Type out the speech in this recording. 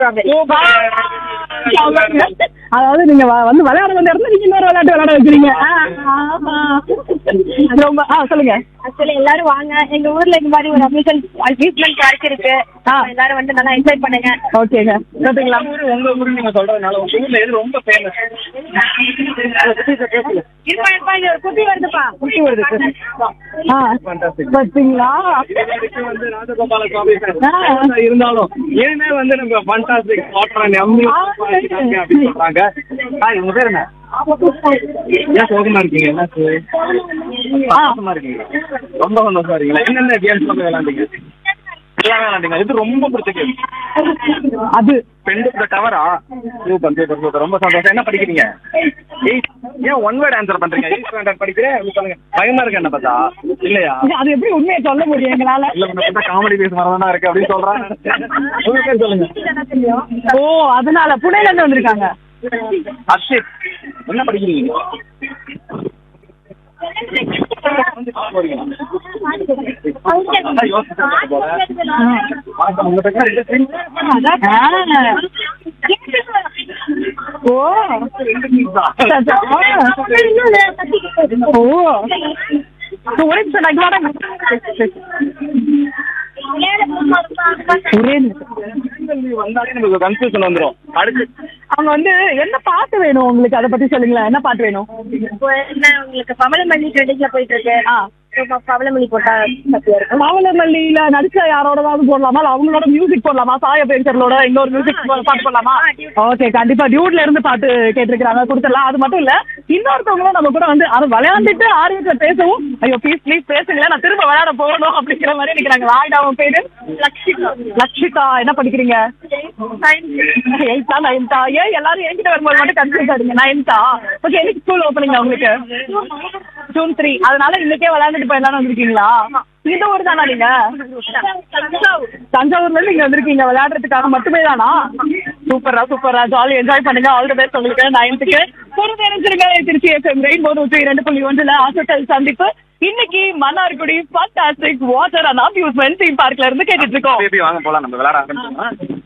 அதாவது நீங்க வ- வந்து விளையாட வந்த இடத்துல நீங்க இன்னொரு விளையாட்டு விளையாட வைக்கிறீங்க ஆ, ஆ, ஆ. ரொம்ப ஆ சொல்லுங்க ஆக்சுவலி எல்லாரும் வாங்க எங்க ஊர்ல இந்த மாதிரி ஒரு அம்யூஸ்மெண்ட் அம்யூஸ்மெண்ட் பார்க் இருக்கு ஆ. எல்லாரும் வந்து நல்லா என்ஜாய் பண்ணுங்க ஓகேங்க பாத்தீங்களா ஊரு உங்க ஊரு நீங்க சொல்றதுனால உங்க ஊர்ல எது ரொம்ப ஃபேமஸ் இருப்பா இருப்பா இது ஒரு குட்டி வருதுப்பா குட்டி வருது. ஆ Fantastic. பாத்தீங்களா வந்து ராஜகோபால சுவாமி ஆ. இருந்தாலும் இனிமே வந்து நம்ம ஃபண்டாஸ்டிக் வாட்டர் அண்ட் எம்மி அப்படின்னு சொல்றாங்க ஹாய் உங்க பேர் என்ன ஏன் சோகமா இருக்கீங்க என்னாச்சு சந்தோஷமா இருக்கீங்க ரொம்ப சந்தோஷமா இருக்கீங்களா என்னென்ன கேம்ஸ் வந்து விளையாண்டீங்க எல்லாமே விளையாண்டீங்க இது ரொம்ப பிடிச்ச கேம் அது பெண்டு இந்த டவரா சூப்பர் சூப்பர் சூப்பர் ரொம்ப சந்தோஷம் என்ன படிக்கிறீங்க எயிட் ஏன் ஒன் வேர்ட் ஆன்சர் பண்றீங்க எயிட் ஸ்டாண்டர்ட் படிக்கிறேன் அப்படி சொல்லுங்க பயமா இருக்கு என்ன பார்த்தா இல்லையா அது எப்படி உண்மையை சொல்ல முடியும் எங்களால இல்ல உன்னை பார்த்தா காமெடி பேச மாதிரிதானா இருக்கு அப்படின்னு சொல்றாங்க உங்க பேர் சொல்லுங்க ஓ அதனால புனேல இருந்து வந்திருக்காங்க அர்ஷித் என்ன படிக்கிறீங்க அதான் யோசிச்சுட்டு போல. வணக்கம், உங்க பேர் ரெண்டு twins? ஆ. ஓ ரெண்டு twins ஆ? ஓ ஒரே நிமிஷம் நான் இங்க வரேன். ஒரே நிமிஷம் பெண்கள் வந்தாலே நமக்கு கன்ஃபியூஷன் வந்துரும் அடுத்து அவங்க வந்து என்ன பாட்டு வேணும் உங்களுக்கு அதை பத்தி சொல்லுங்களேன் என்ன பாட்டு வேணும் இப்போ என்ன உங்களுக்கு பவளமல்லி ட்ரெண்டிங்ல போயிட்டு இருக்கு ஆ இப்போ பவளமல்லி போட்டா சத்தியா இருக்கும் மாவளமல்லியில நடிச்ச யாரோடதாவது போடலாமா இல்ல அவங்களோட மியூசிக் போடலாமா சாய பேஞ்சர்களோட இன்னொரு மியூசிக் பாட்டு போடலாமா ஓகே கண்டிப்பா டியூட்ல இருந்து பாட்டு கேட்டிருக்காங்க கொடுத்துடலாம் அது மட்டும் இல்ல இன்னொருத்தவங்களும் நம்ம கூட வந்து அது விளையாண்டுட்டு ஆர்வத்துல பேசவும் ஐயோ ப்ளீஸ் ப்ளீஸ் பேசுங்களேன் நான் திரும்ப விளையாட போகணும் அப்படிங்கிற மாதிரி நிக்கிறாங்க ஆயிடா அவன் பேரு லக்ஷிகா லக்ஷிகா என்ன படிக்கிறீங்க எயித்தா நைன்த்தா ஏன் எல்லாரும் என்கிட்ட வரும்போது மட்டும் கன்ஃபியூஸ் ஆகுங்க நைன்த்தா ஓகே எனக்கு ஸ்கூல் ஓப்பனிங் உங்களுக்கு ஜூன் த்ரீ அதனால இன்னைக்கே விளையாண்டுட்டு போயிடலாம்னு வந்திருக்கீங்களா இந்த ஊர் தானா நீங்க தஞ்சாவூர்ல இருந்து இங்க வந்திருக்கீங்க விளையாடுறதுக்காக மட்டுமே தானா சூப்பரா சூப்பரா ஜாலி என்ஜாய் பண்ணுங்க ஆல் தி பெஸ்ட் உங்களுக்கு நைன்த்துக்கு பொறு தெரிஞ்சிருங்க திருச்சி எஃப்எம் ரெயின்போ நூற்றி இரண்டு புள்ளி ஒன்றுல ஆசோட்டல் சந்திப்பு இன்னைக்கு Mannargudi fantastic water and amusement theme பார்க்ல இருந்து கேட்டுட்டு இருக்கோம் பேபி வாங்க போலாம் நம்ம விளையாட ஆரம்பிச்சோம்னா